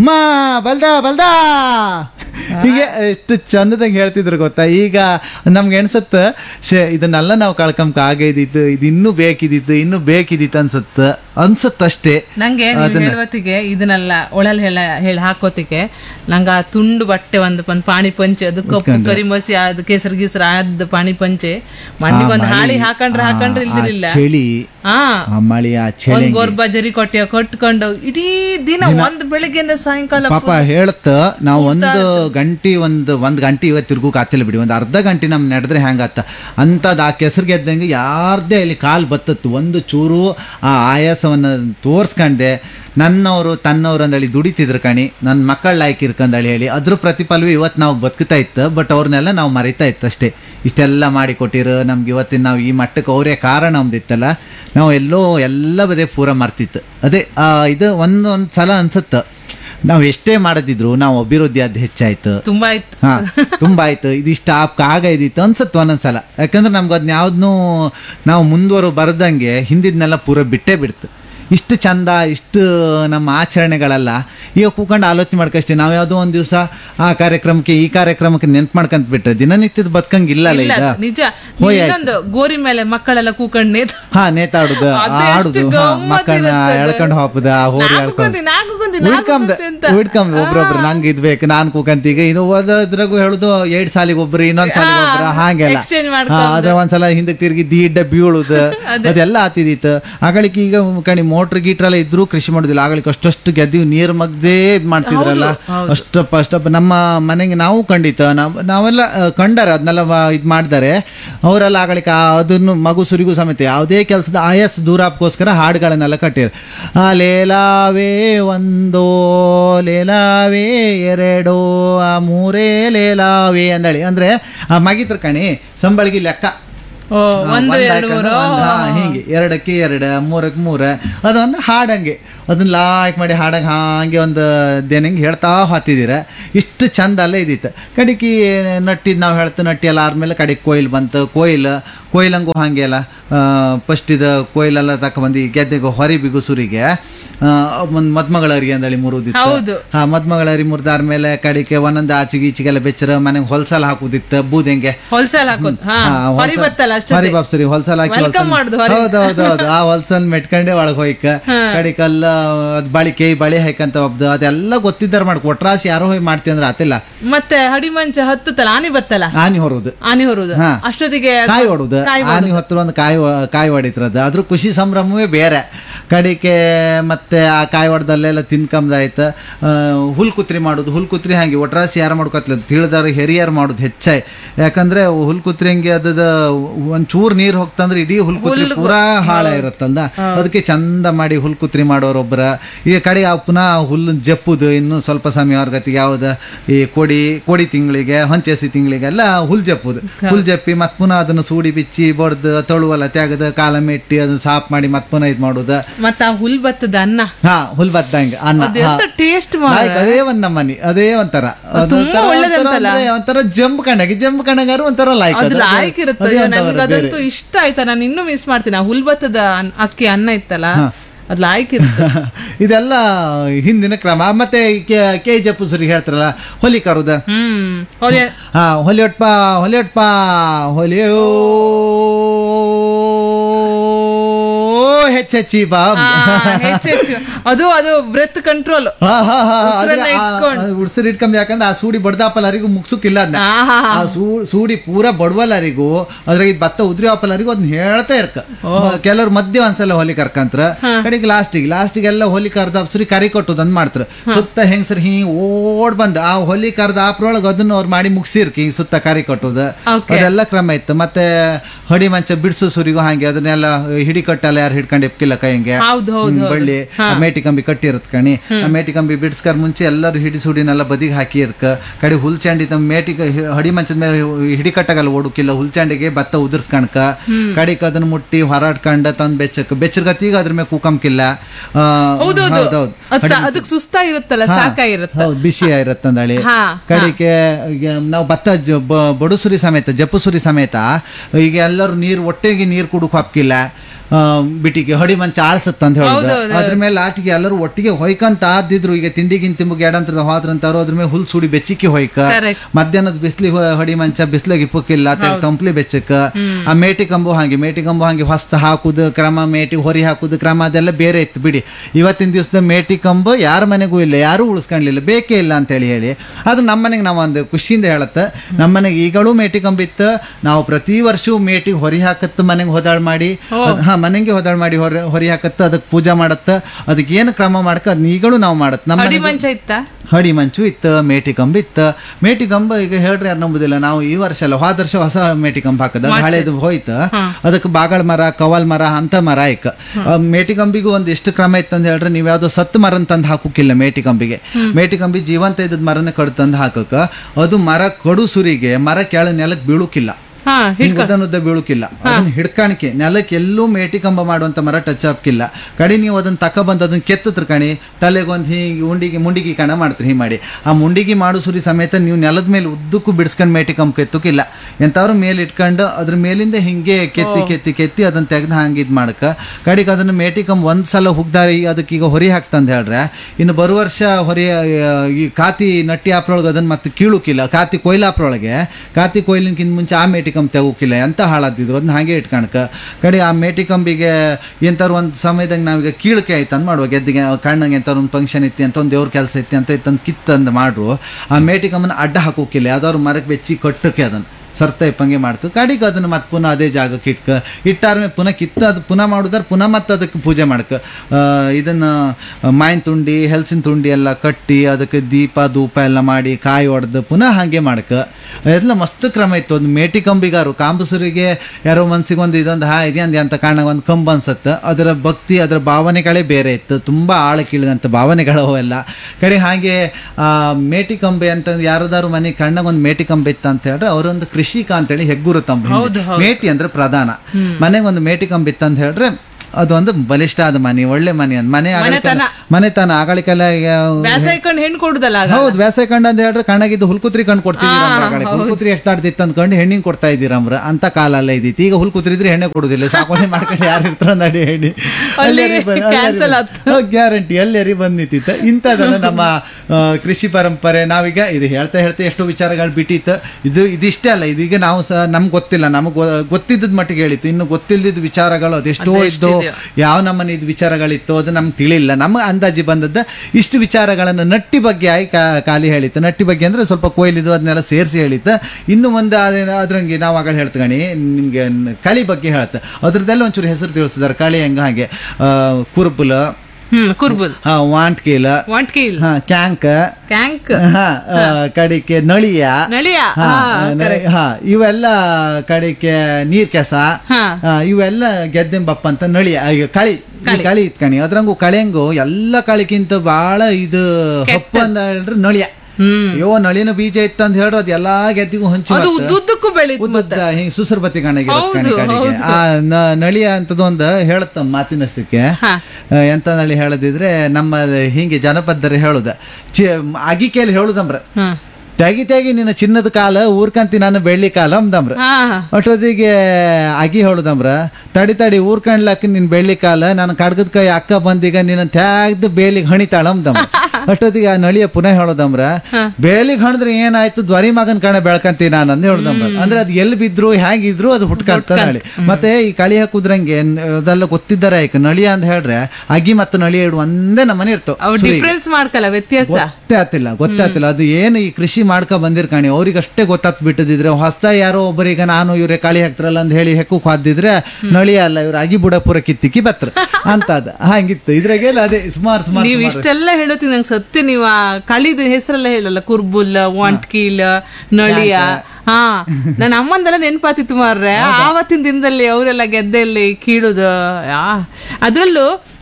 ಅಮ್ಮ ಬಲ್ದ ಬಲ್ದ ಹೀಗೆ ಎಷ್ಟು ಚಂದದಂಗೆ ಹೇಳ್ತಿದ್ರು ಗೊತ್ತಾ ಈಗ ನಮ್ಗೆ ಅನ್ಸತ್ತ ಶೇ ಇದನ್ನೆಲ್ಲ ನಾವು ಕಳ್ಕೊಂಬ ಆಗೈದಿತ್ತು ಇದು ಇನ್ನೂ ಬೇಕಿದಿತ್ತು ಇನ್ನೂ ಬೇಕಿದಿತ್ತು ಅನ್ಸತ್ತ ಅನ್ಸತ್ತಷ್ಟೇ ನಂಗೆ ನೀವು ಹೇಳುವತ್ತಿಗೆ ಇದನ್ನೆಲ್ಲ ಒಳಲ್ ಹೇಳ ಹೇಳಿ ಹಾಕೋತಿಗೆ ನಂಗ ಆ ತುಂಡು ಬಟ್ಟೆ ಒಂದು ಒಂದು ಪಾಣಿ ಪಂಚೆ ಅದು ಕಪ್ಪು ಕರಿ ಮಸಿ ಅದು ಕೇಸರಿ ಗೀಸರ ಆದ ಪಾಣಿ ಪಂಚೆ ಮಂಡಿಗೆ ಒಂದು ಹಾಳಿ ಹಾಕೊಂಡ್ರೆ ಹಾಕೊಂಡ್ರೆ ಇಲ್ದಿರಿಲ್ಲ ಚಳಿ ಹಾ ಆ ಮಳಿ ಆ ಚಳಿ ಒಂದ್ ಗೋರ್ಬಾ ಜರಿ ಕೊಟ್ಟಿಯ ಕಟ್ಕೊಂಡು ಇಡೀ ದಿನ ಒಂದ್ ಬೆಳಿಗ್ಗೆಯಿಂದ ಸಾಯಂಕಾಲ ಪಾಪ ಹೇಳತ್ತ ನಾವು ಒಂದು ಗಂಟೆ ಒಂದು ಒಂದು ಗಂಟೆ ಇವತ್ತು ತಿರ್ಗೋಕ್ ಆತಿಲ್ಲ ಬಿಡಿ ಒಂದು ಅರ್ಧ ಗಂಟೆ ನಮ್ ನಡೆದ್ರೆ ಹೆಂಗಾತ ಅಂಥದ್ದು ಆ ಕೆಸರಿಗೆ ಎದ್ದಂಗೆ ಯಾರ್ದೇ ಇಲ್ಲಿ ಕಾಲು ಬತ್ತತ್ತು ಒಂದು ಚೂರು ಆ ಆಯಾಸವನ್ನು ತೋರ್ಸ್ಕಂಡೆ ನನ್ನವರು ತನ್ನವ್ರು ಅಂದೇಳಿ ದುಡಿತಿದ್ರು ಕಣಿ ನನ್ನ ಮಕ್ಕಳ ಲಾಯ್ಕ್ ಇರ್ಕಂದಳಿ ಹೇಳಿ ಅದ್ರ ಪ್ರತಿಫಲವೇ ಇವತ್ತು ನಾವು ಬದುಕ್ತಾ ಇತ್ತು ಬಟ್ ಅವ್ರನ್ನೆಲ್ಲ ನಾವು ಮರಿತಾ ಇತ್ತು ಅಷ್ಟೇ ಇಷ್ಟೆಲ್ಲ ಮಾಡಿ ಕೊಟ್ಟಿರು ನಮ್ಗೆ ಇವತ್ತಿನ ನಾವು ಈ ಮಟ್ಟಕ್ಕೆ ಅವರೇ ಕಾರಣ ನಮ್ದಿತ್ತಲ್ಲ ನಾವು ಎಲ್ಲೋ ಎಲ್ಲ ಬದೇ ಪೂರ ಮರ್ತಿತ್ತು ಅದೇ ಆ, ಇದು ಒಂದು ಒಂದು ಸಲ ಅನ್ಸುತ್ತೆ ನಾವು ಎಷ್ಟೇ ಮಾಡದಿದ್ರು ನಾವು ಅಭಿವೃದ್ಧಿ ಅದು ಹೆಚ್ಚಾಯ್ತು ತುಂಬಾ ಇತ್ತು ಹಾ ತುಂಬಾ ಆಯ್ತು ಇದಿಷ್ಟು ಆಪ್ ಆಗ ಇದಿತ್ತು ಅನ್ಸತ್ತು ಒಂದೊಂದ್ಸಲ ಯಾಕಂದ್ರೆ ನಮ್ಗೆ ಅದನ್ನ ಯಾವ್ದನ್ನೂ ನಾವು ಮುಂದುವರು ಬರದಂಗೆ ಹಿಂದಿದ್ನೆಲ್ಲ ಪೂರ ಬಿಟ್ಟೇ ಬಿಡ್ತು ಇಷ್ಟು ಚಂದ ಇಷ್ಟು ನಮ್ಮ ಆಚರಣೆಗಳೆಲ್ಲ ಈಗ ಕೂಕೊಂಡು ಆಲೋಚನೆ ಮಾಡ್ಕಷ್ಟೇ ನಾವು ಯಾವುದೋ ಒಂದು ದಿವಸ ಆ ಕಾರ್ಯಕ್ರಮಕ್ಕೆ ಈ ಕಾರ್ಯಕ್ರಮಕ್ಕೆ ನೆನ್ಪು ಮಾಡ್ಕೊಂತ ಬಿಟ್ರೆ ದಿನನಿತ್ಯದ ಬದುಕಂಗಿಲ್ಲಲ್ಲ ಇಲ್ಲ ಈಗ ನಿಜ ಹೋಯ್ ಇನ್ನೊಂದು ಗೋರಿ ಮೇಲೆ ಮಕ್ಕಳೆಲ್ಲ ಕೂಕಂಡ್ ನೇತ್ ಹಾ ನೇತಾಡುದು ಅದು ಎಷ್ಟು ಆಡುದು ಹಾ, ಗಮ್ಮತ್ ಮಕ್ಕಳನ್ನ ಇರುತ್ತೆ ಅದು. ಎಳ್ಕೊಂಡು ಹೋಗುದ ಹೋರಿ ನಾಲ್ಕು ಎಳ್ಕೊಂಡು ಕುಂತಿ, ನಾಲ್ಕು ಕುಂತಿ, ನಾಲ್ಕು ಉಳ್ಕಂಬ್ದ ಕುಂತಿ ಅಂತ. ಉಳ್ಕಂಬ್ದ ಒಬ್ರೊಬ್ರು ನಂಗೆ ಇದ್ ಬೇಕು ನಾನ್ ಕೂಕಂತ ಈಗ ಇನ್ನು ಅದ್ರಾಗೂ ಹೇಳುದು ಎರಡ್ ಸಾಲಿಗೆ ಒಬ್ರು ಇನ್ನೊಂದ್ ಸಾಲಿಗೆ ಒಬ್ರು ಹಾ, ಹಾಗೆಲ್ಲ exchange ಹಾ, ಮಾಡ್ಕೊಂಡು. ಅದ್ರ ಒಂದ್ಸಲ ಹಿಂದಕ್ಕೆ ತಿರುಗಿ ದೀಡ್ಡ ಬೀಳುದು ಅದೆಲ್ಲ ಆತಿದಿತ್ತು ಆಗಳಿಕೆ ಈಗ ಕಣಿ ಮೋಟ್ರ್ ಗೀಟ್ರ್ ಎಲ್ಲ ಇದ್ರು ಕೃಷಿ ಮಾಡುದಿಲ್ಲ ಆಗಳಿಕೆ ಅಷ್ಟಷ್ಟು ಗೆದ್ದಿವಿ ನೀರ್ ಮಗ್ದೇ ಇದ್ ಮಾಡ್ತಿದ್ರಲ್ಲ ಅಷ್ಟಪ್ಪ ಅಷ್ಟಪ್ಪ ನಮ್ಮ ಮನೆಗೆ ನಾವು ಖಂಡಿತ ನಾವ್ ನಾವೆಲ್ಲ ಆ, ಕಂಡಾರ ಅದನ್ನೆಲ್ಲ ಇದ್ ಮಾಡ್ತಾರೆ ಅವರೆಲ್ಲ ಆಗಳಿಕೆ ಆ ಅದನ್ನು ಮಗು ಸುರಿಗೂ ಸಮೇತ ಯಾವುದೇ ಕೆಲಸದ ಆಯಾಸ ದೂರಕ್ಕೋಸ್ಕರ ಹಾಡುಗಳನ್ನೆಲ್ಲ ಕಟ್ಟಿರು ಆ ಲೇಲಾವೇ ಒಂದೋ ಲೇಲಾವೇ ಎರಡೋ ಆ ಮೂರೇ ಲೇಲಾವೇ ಅಂದಳಿ ಅಂದ್ರೆ ಆ ಮಗಿತ್ರ ಕಣಿ ಸಂಬಳಿಗೆ ಲೆಕ್ಕ ಓ ಒಂದು ಒಂದ್ ಎರಡು ಹಾಕೊಂಡು ಮೂರು ಒಂದ್ ಹಾ, ಹಿಂಗೆ ಎರಡಕ್ಕೆ ಎರಡು ಮೂರಕ್ಕೆ ಮೂರ ಅದೊಂದು ಹಾಡಂಗೆ ಅದನ್ನ ಲಾಯ್ಕ್ ಮಾಡಿ ಹಾಡಂಗೆ ಹಾಗೆ ಒಂದು ದೇನಂಗೆ ಹೇಳ್ತಾ ಹತ್ತಿದ್ದೀರ ಇಷ್ಟು ಚಂದ ಅಲ್ಲೇ ಇದ್ದಿತ್ತು ಕಡಿಕಿ ನಟ್ಟಿದ್ ನಾವು ಹೇಳ್ತು ನಟ್ಟಿ ಎಲ್ಲ ಆದ್ಮೇಲೆ ಕಡೆಗೆ ಕೊಯ್ಲು ಬಂತು ಕೊಯ್ಲು ಕೊಯ್ಲಂಗೂ ಹಾಗೆ ಅಲ್ಲ ಫಸ್ಟ್ ಇದು ಕೊಯ್ಲೆಲ್ಲ ತಕೊಂಬಂದು ಗೆದ್ದೆಗೆ ಹೊರಿ ಬಿಗುಸುರಿಗೆ ಒಂದು ಮದ್ಮಗಳರಿಗೆ ಅಂದಳಿ ಮುರುದಿತ್ತು ಹೌದು. ಹಾ ಮದ್ಮಗಳರಿ ಮುರಿದಾದ್ಮೇಲೆ ಕಡಿಕೆ ಒಂದೊಂದು ಆಚೆಗೆ ಈಚೆಗೆಲ್ಲ ಬೆಚ್ಚರ ಮನೆಗೆ ಹೊಲ್ಸಲ್ ಹಾಕುದಿತ್ತು ಬೂದೆಂಗೆ ಹೊಲ್ಸಲ್ ಹಾಕೋದು ಹಾ ಹಾ, ಹೊರಿ ಹೊಲ್ಸಲ್- ಬತ್ತಲ್ಲ ಹೊರಿ ಅಷ್ಟೇ ಬಾಪ್ಸರಿ ಹೊಲ್ಸಲ್ ಹಾಕಿ Welcome ಹೊಲ್ಸಲ್- ಮಾಡುದು ಹೊರಿ. ಹೌದು ಹೌದು ಹೌದು ಆ ಹೊಲ್ಸಲ್ ಮೆಟ್ಕೊಂಡೆ ಒಳಗ್ ಹೋಯ್ಕ ಕಡಿಕಲ್ಲ ಅದ್ ಬಳಿಕೆ ಬಳಿ ಹಾಕಂತ ಒಬ್ದು ಅದೆಲ್ಲ ಗೊತ್ತಿದ್ದಾರ ಮಾಡಿ ಕೊಟ್ರಾಸಿ ಯಾರೋ ಹೋಗಿ ಮಾಡ್ತಿ ಅಂದ್ರೆ ಆತಿಲ್ಲ ಮತ್ತೆ ಹಡಿಮಂಚ ಹತ್ತುತ್ತಲ್ಲ ಆನಿ ಬತ್ತಲ್ಲ ಆನಿ ಹೊರೋದು ಆನಿ ಹೊರುದು ಹಾ. ಅಷ್ಟೊತ್ತಿಗೆ ಅದು ಕಾಯಿ ಹೊಡುದು ಕಾಯಿ ಆನಿ ಹೊತ್ತು ಒಂದು ಕಾಯಿ ಹೊ- ಕಾಯಿ ಹೊಡಿತ್ರದು ಅದ್ರ ಖುಷಿ ಸಂಭ್ರಮವೇ ಬೇರೆ ಕಡಿಕೆ ಮತ್ತೆ ಆ ಕಾಯಿ ಹೊಡೆದಲ್ಲೆಲ್ಲ ತಿನ್ಕಂದಾಯ್ತು ಹುಲ್ಕುತ್ರಿ ಮಾಡೋದು ಹುಲ್ಕುತ್ರಿ ಹಂಗೆ ಒಟ್ರಾಸಿ ಯಾರು ಮಾಡ್ಕೊತ್ಲ ತಿಳಿದವ್ರು ಹೆರಿಯರ್ ಮಾಡೋದು ಹೆಚ್ಚಾಯ್ ಯಾಕಂದ್ರೆ ಹುಲ್ಕುತ್ರಿ ಹಂಗೆ ಅದ ಒಂದ್ ಚೂರ್ ನೀರ್ ಹೋಗ್ತಂದ್ರೆ ಇಡೀ ಹುಲ್ಕುತ್ರಿ ಪೂರಾ ಹಾಳ ಇರತ್ತಲ್ದ ಅದಕ್ಕೆ ಚಂದ ಮಾಡಿ ಹುಲ್ಕುತ್ರಿ ಮಾಡೋರೊಬ್ಬರ ಈಗ ಕಡೆ ಆ ಪುನಃ ಹುಲ್ಲು ಜಪ್ಪುದು ಇನ್ನು ಸ್ವಲ್ಪ ಸಮಯ ಗತಿಗೆ ಯಾವ್ದು ಈ ಕೊಡಿ ಕೊಡಿ ತಿಂಗಳಿಗೆ ಹೊಂಚೆಸಿ ತಿಂಗಳಿಗೆಲ್ಲ ಹುಲ್ ಜಪ್ಪುದು ಹುಲ್ ಜಪ್ಪಿ ಮತ್ ಪುನಃ ಅದನ್ನು ಸೂಡಿ ಬಿಚ್ಚಿ ಬಡ್ದು ತೊಳುವಲ್ಲ ತೆಗೆದು ಕಾಲ ಮೆಟ್ಟಿ ಅದನ್ನ ಸಾಫ್ ಮಾಡಿ ಮತ್ ಪುನಃ ಇದು ಮಾಡುದು ಮತ್ತ ಆ ಹುಲ್ ಭತ್ತದ ಅನ್ನ ಹಾ ಹುಲ್ ಬದ್ದಂಗೆ ಅನ್ನ ಅದು ಎಂತ ಹಾ. ಟೇಸ್ಟ್ ಆಯ್ತು, ಅದೇ ಒಂದ್ ನಮ್ಮನಿ ಅದೇ ಒಂಥರ ತುಂಬಾ ಒಳ್ಳೆದಂತಲ್ಲ? ಅಂದ್ರೆ ಒಂಥರ ಜಂಪ್ ಕಣಗೆ ಜಂಪ್ ಕಣಗಾರು ಒಂಥರ ಲೈಕ್ ಅದು ಲಾಯ್ಕ್ ಇರುತ್ತೆ ನನ್ಗೆ ಅದಂತೂ ಇಷ್ಟ ಆಯ್ತಾ ನಾನು ಇನ್ನೂ ಮಿಸ್ ಮಾಡ್ತೀನಿ ಆ ಹುಲ್ ಭತ್ತದ ಅನ್- ಅಕ್ಕಿ ಅನ್ನ ಇತ್ತಲ್ಲ ಅದು ಲಾಯ್ಕ್ ಇರುತ್ತೆ ಇದೆಲ್ಲ ಹಿಂದಿನ ಕ್ರಮ ಮತ್ತೆ ಕೆ ಜಪ್ಪು ಸರಿ ಹೇಳ್ತಾರಲ್ಲ ಹೊಲಿ ಕರುದ ಹ್ಮ್ ಹೊಲೆ ಹಾ ಹೊಲಿಯೊಟ್ಪ ಹೊಲಿಯೊಟ್ಪ ಹೊಲಿಯೋ ಹೆಚ್ಚೆಚ್ಚಿ ಬಾ ಆ, ಹೆಚ್ಚು ಹೆಚ್ಚು ಅದು ಅದು ಬ್ರೆತ್ ಕಂಟ್ರೋಲ್ ಹಾ ಹಾ ಹಾ ಉಸ್ರನ್ನ ಇಟ್ಕೊಂಡು. ಉಡ್ಸರ್ ಇಟ್ಕೊಂಡ್ ಯಾಕಂದ್ರೆ ಆ ಸೂಡಿ ಬಡ್ದಾಪಲ್ಲರಿಗೂ ಮುಗ್ಸುಕ್ಕಿಲ್ಲ ಅದನ್ನ ಆಹಾ. ಆ ಸೂ- ಸೂಡಿ ಪೂರ ಬಡವಲ್ಲರಿಗೂ ಅದ್ರಾಗ ಇದ್ ಭತ್ತ ಉದ್ರಿ ಆಪಲ್ಲರಿಗೂ ಅದನ್ನ ಹೇಳ್ತಾ ಇರ್ಕ ಕೆಲವ್ರು ಮಧ್ಯೆ ಒಂದ್ಸಲ ಹೊಲಿ ಕರ್ಕಂತ್ರ ಕಡೆಗೆ ಲಾಸ್ಟಿಗೆ ಲಾಸ್ಟಿಗೆಲ್ಲ ಹೊಲಿ ಕರ್ದ ಸುರಿ ಕರಿ ಕೊಟ್ಟುದ್ ಅಂದ್ ಮಾಡ್ತಾರ ಸುತ್ತ ಹೆಂಗಸರ್ ಹಿಂಗ್ ಓಡ್ ಬಂದ ಆ ಹೊಲಿ ಕರ್ದ ಆಪ್ರೊಳಗ ಅದನ್ನ ಅವ್ರು ಮಾಡಿ ಮುಗ್ಸಿರ್ಕಿ ಸುತ್ತ ಕರಿ ಕೊಟ್ಟುದ Okay. ಅದೆಲ್ಲ ಕ್ರಮ ಇತ್ತು ಮತ್ತೆ ಹಡಿ ಮಂಚ ಬಿಡ್ಸು ಸುರಿಗೂ ಹಾಗೆ ಅದನ್ನೆಲ್ಲ ಹಿಡಿ ಕಟ್ಟಲ್ಲ ಯಾರು ಹಿಡ್ಕೊಂಡು ಎಪ್ಕಿಲ್ಲ ಕೈಗೆ ಹೌದು, ಹೌದು, ಹ್ಮ್, ಹೌದು. ಬಳ್ಳಿ ಆ ಮೇಟಿ ಕಂಬಿ ಕಟ್ಟಿರತ್ ಕಣಿ ಆ ಮೇಟಿ ಕಂಬಿ ಬಿಡ್ಸ್ಕರ್ ಮುಂಚೆ ಎಲ್ಲರೂ ಹಿಡಿ ಸುಡಿನೆಲ್ಲ ಬದಿಗೆ ಹಾಕಿ ಇರ್ಕ ಕಡೆ ಹುಲ್ಚಾಂಡಿ ತಮ್ಮ ಮೇಟಿಗೆ ಹಿ- ಹಡಿ ಮಂಚದ ಮೇಲೆ ಹಿಡಿ ಕಟ್ಟಾಗಲ್ಲ ಓಡುಕಿಲ್ಲ ಹುಲ್ಚಾಂಡಿಗೆ ಭತ್ತ ಉದುರ್ಸ್ಕಣ್ಕ ಕಡಿಕ್ ಅದನ್ನ ಮುಟ್ಟಿ ಹೊರಾಡ್ಕೊಂಡ ತಂದ್ ಬೆಚ್ಚಕ್ ಬೆಚ್ಚರ್ಗತಿಗ ಅದ್ರ ಮೇಲೆ ಕೂಕಂಕಿಲ್ಲ ಆ, ಹೌದೌದು ಹೌದೌದು. ಅದ್ ಅದಕ್ಕೆ ಸುಸ್ತಾಗಿರುತ್ತಲ್ಲ ಹಾ, ಸಾಕಾಗಿರುತ್ತೆ ಹೌದು ಬಿಸಿ ಇರತ್ತಂದಳಿ ಹಾ, ಕಡಿಕೆ ಈಗ ನಾವು ಭತ್ತ ಜ- ಬ- ಬಡುಸುರಿ ಸಮೇತ ಜಪ್ಪುಸುರಿ ಸಮೇತ ಈಗ ಎಲ್ಲರೂ ನೀರು ಒಟ್ಟಿಗೆ ನೀರು ಕುಡುಕ್ ಹಾಕಿಲ್ಲ ಆ, ಬಿಟಿಗೆ ಹೊಡಿ ಮಂಚ ಆಳ್ಸತ್ ಅಂತ ಹೇಳುದು ಅದ್ರ ಮೇಲೆ ಲಾಟಿಗೆ ಎಲ್ಲರೂ ಒಟ್ಟಿಗೆ ಹೊಯ್ಕಂತ ಆದಿದ್ರು ಈಗ ತಿಂಡಿಗಿನ್ ತಿಂಬುಗೆ ಎಡಂತರದ ಹೋದ್ರಂತಾರು ಅದ್ರ ಮೇಲೆ ಹುಲ್ ಸುಡಿ ಬೆಚ್ಚಿಕ್ಕಿ ಹೊಯ್ಕ Correct. ಮಧ್ಯಾಹ್ನದ ಬಿಸ್ಲಿ ಹೊ- ಹೊಡಿ ಮಂಚ ಬಿಸ್ಲಿಗೆ ಇಪ್ಪಕ್ಕಿಲ್ಲ ತಂಪ್ಲಿ ಬೆಚ್ಚಕ್ಕ ಆ ಮೇಟಿ ಕಂಬು ಹಾಗೆ ಮೇಟಿ ಕಂಬು ಹಾಗೆ ಹೊಸ್ತ ಹಾಕುದು ಕ್ರಮ ಮೇಟಿ ಹೊರಿ ಹಾಕುದು ಕ್ರಮ ಅದೆಲ್ಲ ಬೇರೆ ಇತ್ತು ಬಿಡಿ ಇವತ್ತಿನ ದಿವಸದ ಮೇಟಿ ಕಂಬು ಯಾರ ಮನೆಗೂ ಇಲ್ಲ ಯಾರೂ ಉಳಿಸ್ಕೊಂಡ್ಲಿಲ್ಲ ಬೇಕೇ ಇಲ್ಲ ಅಂತ ಹೇಳಿ ಹೇಳಿ ಅದು ನಮ್ಮ ಮನೆಗೆ ನಾವು ಒಂದು ಖುಷಿಯಿಂದ ಹೇಳತ್ತೆ ನಮ್ಮ ಮನೆಗೆ ಈಗಳೂ ಮೇಟಿ ಕಂಬ ಇತ್ತು ನಾವು ಪ್ರತಿ ವರ್ಷವೂ ಮೇಟಿಗೆ ಹೊರಿ ಹಾಕತ್ತ ಮನೆಗೆ ಹೊದಾಳ್ ಮಾಡಿ ಅದ್- ಹಾ ಮನೆಗೆ ಹೊದಾಳ್ ಮಾಡಿ ಹೊರ ಹೊರಿ ಹಾಕತ್ತ ಅದಕ್ಕೆ ಪೂಜಾ ಮಾಡತ್ತ ಅದಕ್ಕೆ ಏನು ಕ್ರಮ ಮಾಡಕ್ಕ ಅದನ್ನ ಈಗಳೂ ನಾವು ಮಾಡತ್ ನಮ್ಮ ಅಡಿ ಮನೆಗೂ- ಮಂಚ ಇತ್ತ ಹಡಿ ಮಂಚು ಇತ್ತು ಮೇಟಿ ಕಂಬ ಇತ್ತು ಮೇಟಿ ಕಂಬ ಈಗ ಹೇಳ್ರಿ ಯಾರು ನಂಬುದಿಲ್ಲ ನಾವು ಈ ವರ್ಷ ಅಲ್ಲ ಹೋದ ವರ್ಷ ಹೊಸ ಮೇಟಿ ಕಂಬ ಹಾಕದ ಹಳೇದು ಹೋಯ್ತು ಅದಕ್ಕೆ ಬಾಗಳ ಮರ ಕವಲ್ ಮರ ಅಂತ ಮರ ಇಕ್ಕ ಆ ಮೇಟಿ ಕಂಬಿಗೂ ಒಂದು ಎಷ್ಟು ಕ್ರಮ ಇತ್ತು ಅಂತ ಹೇಳ್ರೆ ನೀವು ಯಾವ್ದೋ ಸತ್ತು ಮರನ್ ತಂದು ಹಾಕೋಕಿಲ್ಲ ಮೇಟಿ ಕಂಬಿಗೆ ಮೇಟಿ ಕಂಬಿ ಜೀವಂತ ಇದ್ದದ ಮರನ ಕಡ್ ತಂದು ಹಾಕಕ್ಕ ಅದು ಮರ ಕಡು ಸುರಿಗೆ ಮರ ಕೆಳ ನೆಲಕ್ಕೆ ಬೀಳುಕಿಲ್ಲ ಹಾ ಹಿಂಗ್ ಉದ್ದ ಉದ್ದ ಬೀಳುಕಿಲ್ಲ ಅದನ್ನ ಹಿಡ್ಕಾಣಿಕೆ ನೆಲಕ್ಕೆ ಎಲ್ಲೂ ಮೇಟಿ ಕಂಬ ಮಾಡುವಂತ ಮರ ಟಚ್ ಹಾಕಿಲ್ಲ ಕಡಿ ನೀವು ಅದನ್ನ ತಕ ಬಂದು ಅದನ್ನ ಕೆತ್ತತ್ರ ಕಣಿ ತಲೆಗೆ ಒಂದು ಹೀಗೆ ಉಂಡಿಗೆ ಮುಂಡಿಗೆ ಕಣ ಮಾಡ್ತೀರಿ ಹೀಗೆ ಮಾಡಿ ಆ ಮುಂಡಿಗೆ ಮಾಡು ಸುರಿ ಸಮೇತ ನೀವು ನೆಲದ ಮೇಲೆ ಉದ್ದಕ್ಕೂ ಬಿಡಿಸ್ಕೊಂಡು ಮೇಟಿ ಕಂಬ ಕೆತ್ತಕ್ಕಿಲ್ಲ ಎಂತಾದ್ರು ಮೇಲೆ ಇಟ್ಕೊಂಡು ಅದ್ರ ಮೇಲಿಂದ ಹಿಂಗೆ ಕೆತ್ತಿ ಕೆತ್ತಿ ಕೆತ್ತಿ ಅದನ್ನ ತೆಗ್ದು ಹಂಗೆ ಇದು ಮಾಡಕ ಕಡಿಗೆ ಅದನ್ನ ಮೇಟಿ ಕಂಬ ಒಂದ್ ಸಲ ಹುಗ್ದಾರಿ ಅದಕ್ಕೆ ಈಗ ಹೊರಿ ಹಾಕ್ತಂದ ಹೇಳ್ರೆ ಇನ್ನು ಬರುವ ವರ್ಷ ಹೊರಿ ಆ, ಈ ಕಾತಿ ನಟ್ಟಿ ಆಪ್ರೊಳಗೆ ಅದನ್ನ ಮತ್ತೆ ಕೀಳುಕಿಲ್ಲ ಕಾತಿ ಕೊಯ್ಲಾಪ್ರೊಳಗೆ ಕಾತಿ ಕೊಯ್ಲಿನ್ಕಿಂತ ಮುಂಚೆ ಆ ಮೇಟಿ ಕಂಬ ತೆಗೋಕಿಲ್ಲ ಎಂತ ಹಾಳಾದಿದ್ರು ಅದನ್ನ ಹಾಗೆ ಇಟ್ಕಣಕ ಕಡೆ ಆ ಮೇಟಿ ಕಂಬಿಗೆ ಎಂತಾರು ಒಂದು ಸಮಯದಾಗ ನಾವೀಗ ಕೀಳಕೆ ಆಯ್ತು ಅಂತ ಮಾಡುವ ಗೆದ್ದಿಗೆ ಕಣ್ಣಂಗೆ ಎಂತಾರು ಒಂದು ಫಂಕ್ಷನ್ ಇತ್ತು ಅಂತ ಒಂದು ದೇವ್ರ ಕೆಲಸ ಇತ್ತು ಅಂತ ಇತ್ತಂದು ಕಿತ್ತಂದು ಮಾಡ್ರು ಆ ಮೇಟಿ ಕಂಬನ ಅಡ್ಡ ಹಾಕೋಕಿಲ್ಲ ಯಾವ್ದಾದ್ರು ಮರಕ್ಕೆ ಬೆಚ್ಚಿ ಕಟ್ಟಕ್ಕೆ ಅದನ್ನು ಸರ್ತ ಇಪ್ಪಂಗೆ ಮಾಡ್ಕ ಕಡಿಗೆ ಅದನ್ನ ಮತ್ತೆ ಪುನಃ ಅದೇ ಜಾಗಕ್ಕೆ ಇಟ್ಕ ಇಟ್ಟಾರ್ಮೇಲೆ ಪುನಃ ಕಿತ್ತ ಅದು ಪುನಃ ಮಾಡುದಾರ ಪುನಃ ಮತ್ತೆ ಅದಕ್ಕೆ ಪೂಜೆ ಮಾಡ್ಕ ಆ, ಇದನ್ನ ಮಾಯಿನ ತುಂಡಿ ಹೆಲ್ಸಿನ ತುಂಡಿ ಎಲ್ಲ ಕಟ್ಟಿ ಅದಕ್ಕೆ ದೀಪ ಧೂಪ ಎಲ್ಲ ಮಾಡಿ ಕಾಯಿ ಹೊಡೆದು ಪುನಃ ಹಾಗೆ ಮಾಡ್ಕ ಎಲ್ಲ ಮಸ್ತ್ ಕ್ರಮ ಇತ್ತು ಒಂದು ಮೇಟಿ ಕಂಬಿಗಾರು ಕಾಂಬಸರಿಗೆ ಯಾರೋ ಮನ್ಸಿಗೆ ಒಂದು ಇದೊಂದು ಹಾ ಇದೆಯಂದು ಅಂತ ಕಾರಣ ಒಂದು ಕಂಬ ಅನ್ಸತ್ತೆ ಅದರ ಭಕ್ತಿ ಅದರ ಭಾವನೆಗಳೇ ಬೇರೆ ಇತ್ತು ತುಂಬ ಆಳಕ್ಕಿಳಿದಂಥ ಭಾವನೆಗಳು ಅವೆಲ್ಲ ಕಡೆ ಹಾಗೆ ಆ ಮೇಟಿ ಕಂಬೆ ಅಂತಂದು ಯಾರದಾರು ಮನೆ ಕಣ್ಣಾಗ ಒಂದು ಮೇಟಿ ಕಂಬೆ ಇತ್ತು ಅಂತ ಹೇಳಿದ್ರೆ ಅವರೊಂದು ಕೃಷಿಕ ಅಂತೇಳಿ ಹೆಗ್ಗುರು ತಮ್ಮ ಹಿಂದೆ. ಮೇಟಿ ಅಂದ್ರೆ ಪ್ರಧಾನ ಮನೆಗೆ ಒಂದು ಮೇಟಿ ಕಂಬ ಇತ್ತು ಅಂತ ಹೇಳಿದ್ರೆ ಅದೊಂದು ಬಲಿಷ್ಠ ಆದ ಮನೆ ಒಳ್ಳೆ ಮನೆ ಅಂತ ಮನೆ ಆಗಳಿಕೆಲ್ಲ ಮನೆತನ ಆಗಳಿಕೆಲ್ಲ ಬ್ಯಾಸ ಇಟ್ಕೊಂಡು ಹೆಣ್ಣು ಕೊಡುದಲ್ಲ ಆಗ ಹೌದು ವ್ಯಾಸ ಕಂಡ ಅಂತ ಹೇಳಿದ್ರೆ ಕಣ್ಣಾಗಿದ್ದು ಹುಲ್ಕುತ್ರಿ ಕಣ್ ಕೊಡ್ತೀವಿ ಹುಲ್ಕುತ್ರಿ ಎಷ್ಟಾಡ್ತಿತ್ತು ಅಂದ್ಕೊಂಡು ಹೆಣ್ಣಿಗೆ ಕೊಡ್ತಾ ಇದ್ದೀರಮ್ರ ಅಂತ ಕಾಲ ಅಲ್ಲ ಇದ್ದಿತ್ತು ಈಗ ಹುಲ್ಕುತ್ರಿ ಇದ್ರೆ ಹೆಣ್ಣೆ ಕೊಡುದಿಲ್ಲ ಸಾಕೋಣೆ ಮಾಡ್ಕೊಂಡು ಯಾರು ಇರ್ತಾರ ನಡಿ ಹೇಳಿ ಅಲ್ಲಿ cancel ಆತು. ಗ್ಯಾರಂಟಿ ಎಲ್ಲರಿ ಬಂದ್ ನಿಂತಿತ್ತು ಇಂಥದ್ದೆಲ್ಲ ನಮ್ಮ ಆ, ಕೃಷಿ ಪರಂಪರೆ ನಾವೀಗ ಇದು ಹೇಳ್ತಾ ಹೇಳ್ತಾ ಎಷ್ಟೋ ವಿಚಾರಗಳು ಬಿಟ್ಟಿತ್ತು ಇದು ಇದಿಷ್ಟೇ ಅಲ್ಲ ಇದೀಗ ನಾವು ಸಹ ನಮ್ಗೆ ಗೊತ್ತಿಲ್ಲ ನಮಗೆ ಗೊತ್ತಿದ್ದದ ಮಟ್ಟಿಗೆ ಹೇಳಿತ್ತು ಇನ್ನು ಗೊತ್ತಿಲ್ಲದ ವಿಚಾರಗಳು ಅದೆಷ್ಟೋ ಇದ್ದು ಯಾವ ನಮ್ಮನೆ ಇದು ವಿಚಾರಗಳಿತ್ತು ಅದು ನಮ್ಗೆ ತಿಳಿಲ್ಲ ನಮ್ಗೆ ಅಂದಾಜಿ ಬಂದದ್ದು ಇಷ್ಟು ವಿಚಾರಗಳನ್ನು ನಟ್ಟಿ ಬಗ್ಗೆ ಆಗಿ ಕಾ- ಖಾಲಿ ಹೇಳಿತ್ತು ನಟ್ಟಿ ಬಗ್ಗೆ ಅಂದ್ರೆ ಸ್ವಲ್ಪ ಕೊಯ್ಲಿದು ಅದನ್ನೆಲ್ಲ ಸೇರಿಸಿ ಹೇಳಿತ್ತು ಇನ್ನು ಮುಂದೆ ಅದೇನ- ಅದ್ರಂಗೆ ನಾವು ಆಗ ಹೇಳ್ತಗಣಿ ನಿಮ್ಗೆ ನ್- ಕಳಿ ಬಗ್ಗೆ ಹೇಳ್ತ ಅದ್ರದ್ದೆಲ್ಲ ಒಂಚೂರು ಹೆಸರು ತಿಳಿಸಿದಾರೆ ಕಳಿ ಹೆಂಗ ಹಾಗೆ ಆ, ಕುರುಬುಲ ಹ್ಮ್ ಕುರ್ಬುಲ್ ಹಾ ವಾಂಟ್ಕೀಲ ವಾಂಟ್ ಕೀಲ್ ಹಾ ಕ್ಯಾಂಕ್ ಕ್ಯಾಂಕ್ ಹಾ ಆ, ಕಡಿಕೆ ನಳಿಯ ನಳಿಯ ಹಾ, ಹಾ, ನ- ಹಾ ಇವೆಲ್ಲ ಕಡೆಗೆ ನೀರ್ ಕೆಸ ಹಾ. ಆ, ಇವೆಲ್ಲ ಗೆದ್ದೆಂಬಪ್ಪ ಅಂತ ನಳಿಯ ಈಗ ಕಳಿ ಈ ಕಳಿ ಇತ್ಕಣಿ ಅದ್ರಂಗು ಕಳೆಂಗು ಎಲ್ಲ ಕಳಿಗಿಂತ ಬಹಳ ಇದು ಹಪ್ಪು ಅಂತ ಹೇಳ್ರೆ ನಳಿಯ ಹ್ಮ್ ಅಯ್ಯೋ ನಳಿನ ಬೀಜ ಇತ್ತು ಅಂತ ಹೇಳ್ರು ಅದು ಎಲ್ಲಾ ಗೆದ್ದಿಗೂ ಹಂಚಿ ಅದು ಉದ್ದುದ್ದಕ್ಕೂ ಬೆಳೀತು ಉದ್ದ ಹಿಂಗ್ ಸುಸರ್ಬತ್ತಿ ಕಣಿಗೆ ಹೌದು, ಹೌದು. ಆ ನ- ನಳಿಯ ಅಂತದೊಂದು ಹೇಳುತ್ತ ಮಾತಿನಷ್ಟಕ್ಕೆ ಹಾ. ಆ, ಎಂತ ನಳಿ ಹೇಳದಿದ್ರೆ ನಮ್ಮ ಹಿಂಗೆ ಜನಪದರು ಹೇಳುದ ಚಿ ಅಗಿಕೆಯಲ್ಲಿ ಹೇಳುದಂಬ್ರ ಹ್ಮ್ ತೆಗಿ ತೆಗಿ ನಿನ್ನ ಚಿನ್ನದ ಕಾಲ ಊರ್ಕಂತಿ ನಾನು ಬೆಳ್ಳಿ ಕಾಲ ಅಂದಮ್ರ ಹಾ ಅಷ್ಟೊತ್ತಿಗೆ ಅಗಿ ಹೇಳುದಮ್ರ ತಡಿ ತಡಿ ಊರ್ಕಂಡ್ಲಕ್ಕ ನಿನ್ ಬೆಳ್ಳಿ ಕಾಲ ನಾನು ಕಡ್ಗದ ಕೈ ಅಕ್ಕ ಬಂದೀಗ ನಿನ್ನ ತ್ಯಾಗ್ದು ಬೇಲಿಗೆ ಹಣಿತಾಳ ಅಂದಮ್ರ ಅಷ್ಟೊತ್ತಿಗೆ ಆ ನಳಿಯ ಪುನಃ ಹೇಳೋದಮ್ರ ಬೇಲಿಗೆ ಹಣದ್ರೆ ಏನಾಯ್ತು ಧ್ವರಿ ಮಗನ್ ಕಣ ಬೆಳ್ಕಂತಿ ನಾನು ಅಂದ್ ಹೇಳ್ದಮ್ರ ಅಂದ್ರೆ ಅದು ಎಲ್ಲಿ ಬಿದ್ರು ಹೇಗಿದ್ರು ಅದು ಹುಟ್ಕಂತ ನಳಿ ಮತ್ತೆ ಈ ಕಳಿ ಹಾಕುದ್ರಂಗೆ ನ್- ಅದೆಲ್ಲ ಗೊತ್ತಿದ್ದಾರೆ ಆಯ್ತು ನಳಿಯ ಅಂತ ಹೇಳ್ರೆ ಅಗಿ ಮತ್ತು ನಳಿಯ ಇಡು ಒಂದೇ ನಮ್ಮನೆ ಇರ್ತವೆ ಅವ್ ಡಿಫ್ರೆನ್ಸ್ ಮಾಡ್ಕಲ್ಲ ವ್ಯತ್ಯಾಸ ಗೊತ್ತೇ ಆತಿಲ್ಲ ಗೊತ್ತೇ ಆತಿಲ್ಲ ಅದು ಏನು ಈ ಕೃಷಿ ಮಾಡ್ಕೊ ಬಂದಿರ್ಕಾಣಿ ಅವ್ರಿಗಷ್ಟೇ ಗೊತ್ತಾತ್ ಬಿಟ್ಟದಿದ್ರೆ ಹೊಸ ಯಾರೋ ಒಬ್ಬರಿಗೆ ನಾನು ಇವ್ರೆ ಕಾಳಿ ಹಾಕ್ತಾರಲ್ಲ ಅಂತ ಹೇಳಿ ಹೆಕ್ಕಕ್ ಹಾದಿದ್ರೆ ನಳಿ ಅಲ್ಲ ಇವ್ರು ಅಗಿ ಬುಡ ಪೂರ ಕಿತ್ತಿಕ್ಕಿ ಬತ್ರ ಅಂತದ ಹಂಗಿತ್ತು ಇದ್ರಾಗೆಲ್ಲ ಅದೇ ಸುಮಾರು ಸುಮಾರು ನೀವ್ ಇಷ್ಟೆಲ್ಲ ಹೇಳುತ್ತೀನಿ ನಂಗೆ ಸತ್ಯ ನೀವು ಆ ಕಳಿದ ಹೆಸರೆಲ್ಲ ಹೇಳಲ್ಲ ಕುರ್ಬುಲ್ ವಾಂಟ್ಕೀಲ್ ನಳಿಯ ಹಾ ನನ್ನ ಅಮ್ಮಂದೆಲ್ಲ ನೆನಪಾತಿತ್ತು ಮಾರ್ರೆ ಆವತ್ತಿನ ದಿನದಲ್ಲಿ ಅವರೆಲ್ಲ ಗೆದ್ದೆಯಲ್ಲಿ ಕೀಳುದು ಆ, ಅದ್ರಲ್ಲೂ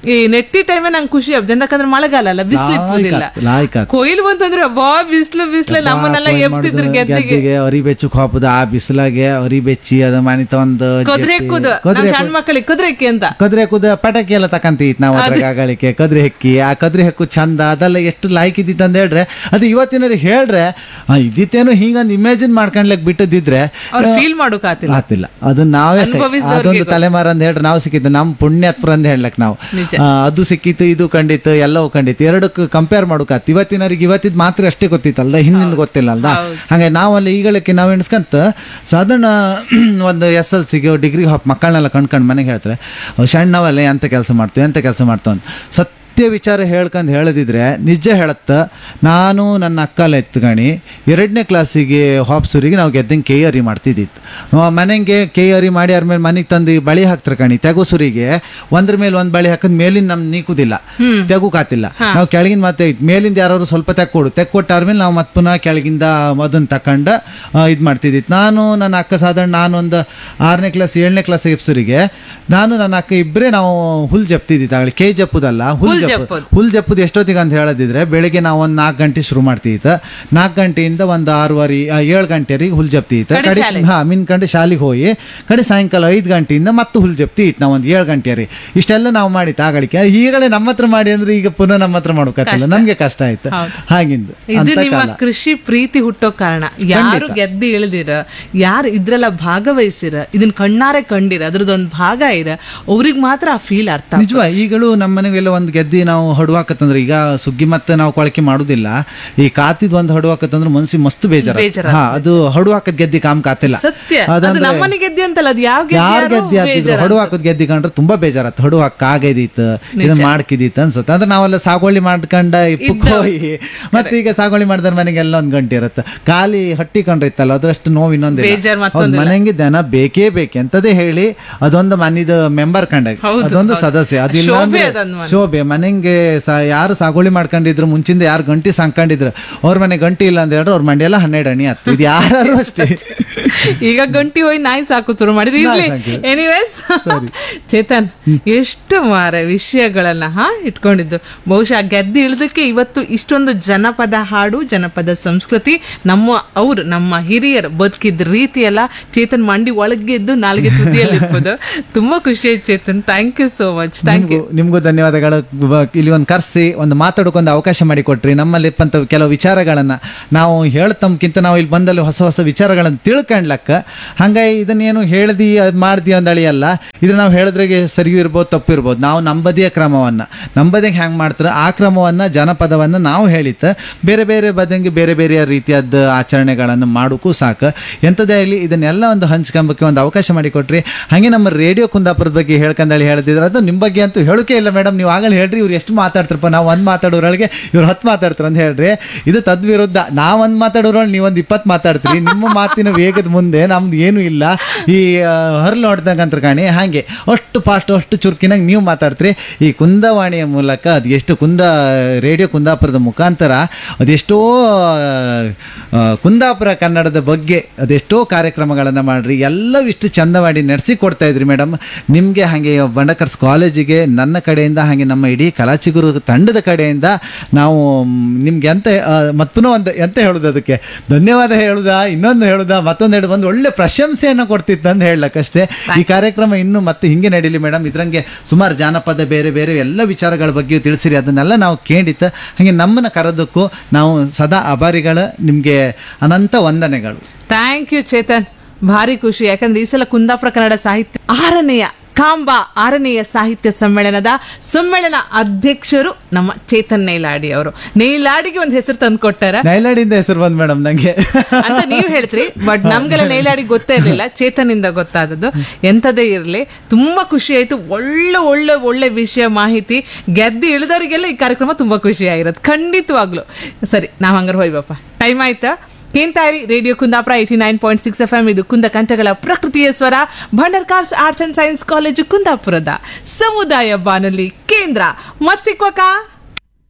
ಈ ನೆಟ್ಟಿ ಟೈಮೇ ನಂಗೆ ಖುಷಿ ಆಗ್ತದೆ ಯಾಕಂದ್ರೆ ಮಳೆಗಾಲ ಅಲ್ಲ ಬಿಸಿಲು ಇಪ್ಪುದಿಲ್ಲ ಲಾಯ್ಕ ಕೊಯ್ಲು ಬಂತಂದ್ರೆ ವಾ ಬಿಸಿಲು ಬಿಸಿಲು ನಮ್ಮನ್ನೆಲ್ಲ ಎಬ್ತಿದ್ರು ಗೆದ್ದಿಗೆ ಗೆದ್ದಿಗೆ ಅರಿ ಬೆಚ್ಚಕ್ ಹಾಪುದ ಆ ಬಿಸಿಲಾಗೆ ಅರಿ ಬೆಚ್ಚಿ ಅದ ಮನಿತ ಒಂದು ಕುದುರೆ ಎಕ್ಕುದು ನಮ್ಮ ಸಣ್ಣ ಮಕ್ಕಳಿಗೆ ಕುದುರೆ ಎಕ್ಕಿ ಅಂತ ಕದ್ರೆ ಕುದ ಪಟಾಕಿ ಎಲ್ಲ ತಕಂತೀತ್ ನಾವು ಅದ್ರಾಗ ಆಗಳಿಕೆ ಕದ್ರೆ ಹೆಕ್ಕಿ ಆ ಕದ್ರೆ ಹೆಕ್ಕು ಚಂದ ಅದೆಲ್ಲ ಎಷ್ಟು ಲಾಯ್ಕ್ ಇದ್ದಿತ್ತು ಅಂತ ಹೇಳ್ರೆ ಅದು ಇವತ್ತಿನವ್ರಿಗೆ ಹೇಳ್ರೆ ಆ, ಇದ್ದಿತ್ತೇನೋ ಹಿಂಗಂದ್ ಇಮ್ಯಾಜಿನ್ ಮಾಡ್ಕೊಂಡ್ಲಕ್ ಬಿಟ್ಟದಿದ್ರೆ ಅವ್ರು ಫೀಲ್ ಮಾಡೋಕಾತಿಲ್ಲ ಆತಿಲ್ಲ ಅದು ನಾವೇ ಸ- ಅನುಭವಿಸಿದವ್ರಿಗೆ ಅದೊಂದು ತಲೆಮಾರ ಅಂತ ಹೇಳ್ರೆ ನಾವು ಸಿಕ್ಕಿದ್ದು ನಮ್ಮ ಪುಣ್ಯತ್ಪರ ಅಂತ ಹೇಳಕ್ ನಾವು ನಿಜ. ಆ, ಅದು ಸಿಕ್ಕಿತ್ತು ಇದು ಕಂಡಿತ್ತು ಎಲ್ಲವೂ ಕಂಡಿತ್ತು ಎರಡಕ್ಕೂ ಕಂಪೇರ್ ಮಾಡೋಕಾತ್ ಇವತ್ತಿನವ್ರಿಗೆ ಇವತ್ತಿದ್ ಮಾತ್ರ ಅಷ್ಟೇ ಗೊತ್ತಿತ್ತಲ್ದ ಹಿಂದಿಂದ ಗೊತ್ತಿಲ್ಲ ಅಲ್ದ ಹಂಗೆ ನಾವಲ್ಲಿ ಈಗಳಕ್ಕೆ ನಾವು ಎಣಿಸ್ಕಂತ ಸಾಧಾರಣ ಒಂದು ಎಸ್ ಎಲ್ ಸಿಗೆ ಡಿಗ್ರಿ ಹಾಪ್ ಮಕ್ಕಳನ್ನೆಲ್ಲ ಕಂಡ್ಕೊಂಡು ಮನೆಗೆ ಹೇಳ್ತಾರೆ ಅವ್ ಸಣ್ಣವಲ್ಲ ಎಂತ ಕೆಲಸ ಮಾಡ್ತೀವಿ ಎಂತ ಕೆಲಸ ಮಾಡ್ತಾವ ಸತ್ಯ ವಿಚಾರ ಹೇಳ್ಕೊಂಡು ಹೇಳದಿದ್ರೆ ನಿಜ ಹೇಳತ್ತ ನಾನು ನನ್ನ ಅಕ್ಕಲ್ಲ ಎತ್ಗಣಿ ಎರಡನೇ ಕ್ಲಾಸಿಗೆ ಹಾಪ್ಸೂರಿಗೆ ನಾವು ಗೆದ್ದಂಗೆ ಕೆ ಅರಿ ಮಾಡ್ತಿದ್ದಿತ್ತು ಮನೆಗೆ ಕೆ ಅರಿ ಮಾಡಿ ಅವ್ರ ಮೇಲೆ ಮನೆಗೆ ತಂದು ಈ ಬಳಿ ಹಾಕ್ತಾರೆ ಕಣಿ ತೆಗುಸುರಿಗೆ ಒಂದ್ರ ಮೇಲೆ ಒಂದು ಬಳಿ ಹಾಕಿದ್ ಮೇಲಿನ ನಮ್ ನೀಕುದಿಲ್ಲ ತೆಗುಕಾತಿಲ್ಲ ನಾವು ಕೆಳಗಿನ ಮತ್ತೆ ಇದ್ ಮೇಲಿಂದ ಯಾರು ಸ್ವಲ್ಪ ತೆಕ್ಕೊಡು ತೆಕ್ಕೊಟ್ಟಾದ್ಮೇಲೆ ನಾವು ಮತ್ತೆ ಪುನಃ ಕೆಳಗಿಂದ ಅದನ್ನ ತಕೊಂಡು ಇದು ಮಾಡ್ತಿದ್ದಿತ್ತು ನಾನು ನನ್ನ ಅಕ್ಕ ಸಾಧಾರಣ ನಾನು ಒಂದು ಆರನೇ ಕ್ಲಾಸ್ ಏಳನೇ ಕ್ಲಾಸ್ ಎಪ್ಸೂರಿಗೆ ನಾನು ನನ್ನ ಅಕ್ಕ ಇಬ್ಬರೇ ನಾವು ಹುಲ್ ಜಪ್ತಿದ್ದಿತ್ತು ಆಗಲಿ ಕೆ ಜಪ್ಪುದಲ್ಲ ಹುಲ್ ಹುಲ್ ಜಪ್ಪು ಜಪ್ಪುದು. ಹುಲ್ ಜಪ್ಪುದು ಎಷ್ಟೊತ್ತಿಗೆ ಅಂತ ಹೇಳದಿದ್ರೆ ಬೆಳಿಗ್ಗೆ ನಾವು ಒಂದು ನಾಲ್ಕು ಗಂಟೆ ಶುರು ಮಾಡ್ತಿತ್ತು ನಾಲ್ಕು ಗಂಟೆಯಿಂದ ಒಂದು ಆರೂವರೆ ಆ, ಏಳು ಗಂಟೆವರೆಗೆ ಹುಲ್ ಜಪ್ತಿತ್ತು ಕಡೆ ಕಡೆ ಶಾಲೆ. ಹಾ ಮಿನ್ಕಂಡು ಶಾಲೆಗೆ ಹೋಗಿ ಕಡೆ ಸಾಯಂಕಾಲ ಐದು ಗಂಟೆಯಿಂದ ಮತ್ತೆ ಹುಲ್ ಜಪ್ತಿ ಇತ್ತು ನಾವು ಒಂದು ಏಳು ಗಂಟೆ ರೀ ಇಷ್ಟೆಲ್ಲ ನಾವು ಮಾಡಿತ್ತು ಆಗಳಿಕೆ ಈಗಲೇ ನಮ್ಮ ಹತ್ರ ಮಾಡಿ ಅಂದ್ರೆ ಈಗ ಪುನಃ ನಮ್ಮ ಹತ್ರ ಮಾಡೋಕತ್ತಿಲ್ಲ ನಮ್ಗೆ ಕಷ್ಟ ಆಯ್ತು ಹೌದು. ಹಾಗಿಂದು ಇದು ಅಂತ ನಿಮ್ಮ ಕಾಲ. ಕೃಷಿ ಪ್ರೀತಿ ಹುಟ್ಟೋ ಕಾರಣ ಯಾರು ಗೆದ್ದು ಇಳಿದಿರ ಯಾರು ಇದ್ರೆಲ್ಲ ಭಾಗವಹಿಸಿರ ಇದನ್ನ ಕಣ್ಣಾರೆ ಕಂಡಿರ ಅದ್ರದ್ದೊಂದು ಭಾಗ ಇರ ಅವ್ರಿಗೆ ಮಾತ್ರ ಆ ಫೀಲ್ ಅರ್ಥ ಆಗ್ತದೆ. ನಿಜವಾ ಈಗಳು ನಮ್ಮ ಮನೆಗೆಲ್ಲ ಒಂದು ಗೆದ್ದಿ ನಾವು ಹಡುವಾಕತ್ತಂದ್ರೆ ಈಗ ಸುಗ್ಗಿ ಮತ್ತೆ ನಾವು ಕೊಳಕೆ ಮಾಡುದಿಲ್ಲ ಈ ಕಾತಿದ್ ಒಂದು ಹಡುವಾಕತ್ತಂದ್ರೆ ಮನ್ಸಿ ಮಸ್ತ್ ಬೇಜಾರ ಬೇಜಾರ್ ಹಾ ಅದು ಹಡುವಾಕದ್ ಗೆದ್ದಿ ಕಾಮ್ ಕಾತಿಲ್ಲ ಸತ್ಯ ಅದು ಅದಂದ್ರೆ ನಮ್ಮನೆ ಗೆದ್ದಿ ಅಂತಲ್ಲ ಅದು ಯಾವ ಯಾರ್ ಗೆದ್ದಿ ಗೆದ್ದಿ ಆಗ್ತಿದ್ರು ಬೇಜಾರ ಹಡು ಹಾಕೋದ್ ಗೆದ್ದಿ ಕಂಡ್ರೆ ತುಂಬಾ ಬೇಜಾರತ್ತ ಹಡು ಹಾಕ ಆಗೈದಿತ್ತು ಇದನ್ನ ಮಾಡ್ಕಿದಿತ್ತು ಅನ್ಸುತ್ತೆ ಅಂದ್ರೆ ನಾವೆಲ್ಲ ಸಾಗುವಳಿ ಮಾಡ್ಕೊಂಡ ಇಪ್ಪಕ್ಕೆ ಹೋಗಿ ಮತ್ತೆ ಈಗ ಸಾಗುವಳಿ ಮಾಡಿದ್ರ ಮನೆಗೆಲ್ಲ ಒಂದ್ ಗಂಟೆ ಇರುತ್ತೆ ಖಾಲಿ ಹಟ್ಟಿ ಕಂಡ್ರೆ ಇತ್ತಲ್ಲ ಅದ್ರಷ್ಟು ನೋವು ಇನ್ನೊಂದಿಲ್ಲ ಬೇಜಾರ್ ಹೌದ್, ಮನೆಗೆ ದನ ಬೇಕೇ ಬೇಕೆ ಅಂತದೇ ಹೇಳಿ ಅದೊಂದು ಮನಿದ ಮೆಂಬರ್ ಕಂಡಾಗ ಹೌದು, ಅದೊಂದು ಹೌದು. ಸದಸ್ಯ ಅದಿಲ್ಲ ಶೋಭೆ ಅಂದ್ರೆ ಅದೊಂದು ಮನೆ. ಶೋಭೆ ಮನೆಗೆ ಸ- ಯಾರು ಸಾಗುವಳಿ ಮಾಡ್ಕೊಂಡಿದ್ರು ಮುಂಚಿಂದ ಯಾರು ಗಂಟಿ ಸಾಕೊಂಡಿದ್ರು ಅವ್ರ ಮನೆ ಗಂಟಿ ಇಲ್ಲ ಅಂತ ಹೇಳಿದ್ರೆ ಅವ್ರ ಮಂಡಿಯೆಲ್ಲ ಹನ್ನೆರಡು ಅಣಿ ಆಯ್ತು ಇದು ಯಾರು ಅಷ್ಟೇ ಈಗ ಗಂಟಿ ಹೋಗಿ ನಾಯಿ ಸಾಕು ಶುರು ಮಾಡಿದ್ರಿ ಇರ್ಲಿ ನಾಯಿ ಸಾಕು. ಎನಿವೇಸ್ ಚೇತನ್ ಎಷ್ಟು ಮಾರ ವಿಷಯಗಳನ್ನ ಹಾ ಇಟ್ಕೊಂಡಿದ್ದು ಬಹುಶಃ ಗೆದ್ದು ಇಳಿದಕ್ಕೆ ಇವತ್ತು ಇಷ್ಟೊಂದು ಜನಪದ ಹಾಡು ಜನಪದ ಸಂಸ್ಕೃತಿ ನಮ್ಮ ಅವ್ರು ನಮ್ಮ ಹಿರಿಯರು ಬದುಕಿದ ರೀತಿ ಎಲ್ಲ ಚೇತನ್ ಮಂಡಿ ಒಳಗೆದ್ದು ನಾಲ್ಗೆ ತುದಿಯಲ್ಲಿ ಇರ್ಬೋದು ತುಂಬಾ ಖುಷಿ ಆಯ್ತು Chetan thank you so much thank you ನಿಮ್ಗೂ ನಿಮ್ಗೂ ಧನ್ಯವಾದಗಳು ಬ- ಇಲ್ಲಿ ಒಂದು ಕರ್ಸಿ ಒಂದು ಮಾತಾಡೋಕೊಂದು ಅವಕಾಶ ಮಾಡಿ ಕೊಟ್ರಿ ನಮ್ಮಲ್ಲಿ ಇಪ್ಪಂತ ಕೆಲವು ವಿಚಾರಗಳನ್ನ ನಾವು ಹೇಳ್ತಮ್ಕಿಂತ ನಾವು ಇಲ್ಲಿ ಬಂದಲ್ಲಿ ಹೊಸ ಹೊಸ ವಿಚಾರಗಳನ್ನು ತಿಳ್ಕೊಂಡ್ಲಕ್ಕ ಹಂಗಾಗಿ ಇದನ್ನೇನು ಹೇಳ್ದಿ ಅದ್ ಮಾಡ್ದಿ ಅಂದಳಿ ಅಲ್ಲ ಇದು ನಾವು ಹೇಳಿದ್ರಿಗೆ ಸರಿಯೂ ಇರ್ಬೋದು ತಪ್ಪು ಇರ್ಬೋದು ನಾವು ನಂಬದಿಯ ಕ್ರಮವನ್ನ ನಂಬದಿಗೆ ಹ್ಯಾಂಗ್ ಮಾಡ್ತಾರೆ ಆ ಕ್ರಮವನ್ನ ಜನಪದವನ್ನ ನಾವು ಹೇಳಿತ್ತ ಬೇರೆ ಬೇರೆ ಬದಂಗೆ ಬೇರೆ ಬೇರೆ ರೀತಿಯಾದ ಆಚರಣೆಗಳನ್ನು ಮಾಡೋಕ್ಕೂ ಸಾಕು ಎಂಥದೇ ಆಗಲಿ ಇದನ್ನೆಲ್ಲ ಒಂದು ಹಂಚ್ಕೊಂಬಕ್ಕೆ ಒಂದು ಅವಕಾಶ ಮಾಡಿಕೊಟ್ರಿ ಹಾಗೆ ನಮ್ಮ ರೇಡಿಯೋ ಕುಂದಾಪುರದ ಬಗ್ಗೆ ಹೇಳ್ಕಂದಳಿ ಹೇಳ್ತಿದ್ರೆ ಅದು ನಿಮ್ಮ ಬಗ್ಗೆ ಅಂತೂ ಹೇಳೋಕೆ ಇಲ್ಲ ಮೇಡಮ್ ನೀವು ಆಗಲೇ ಹೇಳ್ರಿ ಇವ್ರು ಎಷ್ಟು ಮಾತಾಡ್ತಾರಪ್ಪ ನಾವು ಒಂದು ಮಾತಾಡೋರೊಳಗೆ ಇವ್ರು ಹತ್ತು ಮಾತಾಡ್ತಾರೆ ಅಂತ ಹೇಳ್ರಿ ಇದು ತದ್ವಿರುದ್ಧ ನಾವು ಒಂದು ಮಾತಾಡೋರೊಳಗೆ ನೀವು ಒಂದು ಇಪ್ಪತ್ತು ಮಾತಾಡ್ತೀರಿ ನಿಮ್ಮ ಮಾತಿನ ವೇಗದ ಮುಂದೆ ನಮ್ದು ಏನೂ ಇಲ್ಲ ಈ ಹರ್ಲು ನೋಡ್ದಂಗಂತ ಕಾಣಿ ಹಾಗೆ ಅಷ್ಟು ಫಾಸ್ಟ್ ಅಷ್ಟು ಚುರುಕಿನಾಗ ನೀವು ಮಾತಾಡ್ತೀರಿ ಈ ಕುಂದವಾಣಿಯ ಮೂಲಕ ಅದು ಎಷ್ಟು ಕುಂದ ರೇಡಿಯೋ ಕುಂದಾಪುರದ ಮುಖಾಂತರ ಅದೆಷ್ಟೋ ಆ, ಕುಂದಾಪುರ ಕನ್ನಡದ ಬಗ್ಗೆ ಅದೆಷ್ಟೋ ಕಾರ್ಯಕ್ರಮಗಳನ್ನು ಮಾಡ್ರಿ ಎಲ್ಲವೂ ಇಷ್ಟು ಚಂದ ಮಾಡಿ ನಡೆಸಿ ಕೊಡ್ತಾ ಇದ್ರಿ ಮೇಡಮ್ ನಿಮಗೆ ಹಾಗೆ ಬಂಡಕರ್ಸ್ ಕಾಲೇಜಿಗೆ ನನ್ನ ಕಡೆಯಿಂದ ಹಾಗೆ ನಮ್ಮ ಇಡೀ ಕಲಾಚಿಗುರು ತಂಡದ ಕಡೆಯಿಂದ ನಾವು ನಿಮ್ಗೆ ಎಂತ ಮತ್ತು ಪುನಃ ಒಂದು ಎಂತ ಹೇಳುದು ಅದಕ್ಕೆ ಧನ್ಯವಾದ ಹೇಳುದಾ ಇನ್ನೊಂದು ಹೇಳುದಾ ಮತ್ತೊಂದು ಹೇಳುದು ಒಂದು ಒಳ್ಳೆ ಪ್ರಶಂಸೆಯನ್ನು ಕೊಡ್ತಿತ್ತು ಅಂತ ಹೇಳಕ್ಕಷ್ಟೇ ಈ ಕಾರ್ಯಕ್ರಮ ಇನ್ನು ಮತ್ತೆ ಹಿಂಗೆ ನಡೀಲಿ ಮೇಡಮ್ ಇದ್ರಂಗೆ ಸುಮಾರು ಜಾನಪದ ಬೇರೆ ಬೇರೆ ಎಲ್ಲ ವಿಚಾರಗಳ ಬಗ್ಗೆಯೂ ತಿಳಿಸಿರಿ ಅದನ್ನೆಲ್ಲ ನಾವು ಕೇಳಿತ್ತು ಹಾಗೆ ನಮ್ಮನ್ನ ಕರೆದಕ್ಕೂ ನಾವು ಸದಾ ಅಭಾರಿಗಳ ನಿಮಗೆ ಅನಂತ ವಂದನೆಗಳು ಥ್ಯಾಂಕ್ ಯು ಚೇತನ್ ಭಾರಿ ಖುಷಿ ಯಾಕಂದ್ರೆ ಈ ಸಲ ಕುಂದಾಪುರ ಕನ್ನಡ ಸಾಹಿತ್ಯ ಆರನೆಯ ಕಾಂಬಾ ಆರನೆಯ ಸಾಹಿತ್ಯ ಸಮ್ಮೇಳನದ ಸಮ್ಮೇಳನ ಅಧ್ಯಕ್ಷರು ನಮ್ಮ ಚೇತನ್ ನೈಲಾಡಿ ಅವರು ನೈಲಾಡಿಗೆ ಒಂದು ಹೆಸರು ತಂದು ಕೊಟ್ಟಾರ ನೈಲಾಡಿಂದ ಹೆಸರು ಬಂದ್ ಮೇಡಮ್ ನಂಗೆ ಅಂತ ನೀವು ಹೇಳ್ತೀರಿ ಬಟ್ ನಮ್ಗೆಲ್ಲ ನೈಲಾಡಿ ಗೊತ್ತೇ ಇರಲಿಲ್ಲ ಚೇತನಿಂದ ಗೊತ್ತಾದದ್ದು ಎಂಥದೇ ಇರಲಿ ತುಂಬಾ ಖುಷಿ ಆಯ್ತು ಒಳ್ಳೆ ಒಳ್ಳೆ ಒಳ್ಳೆ ವಿಷಯ ಮಾಹಿತಿ ಗೆದ್ದು ಇಳಿದವರಿಗೆಲ್ಲ ಈ ಕಾರ್ಯಕ್ರಮ ತುಂಬಾ ಖುಷಿ ಆಗಿರೋದು ಖಂಡಿತವಾಗ್ಲು ಸರಿ ನಾವ್ ಹಂಗಾರೆ ಹೋಯ್ಬಪ್ಪ ಟೈಮ್ ಆಯ್ತಾ ಕೇಂತಾರಿ radio Kundapura eighty nine point six F M ಇದು ಕುಂದ ಕಂಠಗಳ ಪ್ರಕೃತಿಯ ಸ್ವರ Bhandarkars arts and science college ಕುಂದಾಪುರದ ಸಮುದಾಯ ಬಾನುಲಿ ಕೇಂದ್ರ ಮತ್ ಸಿಕ್ವಕಾ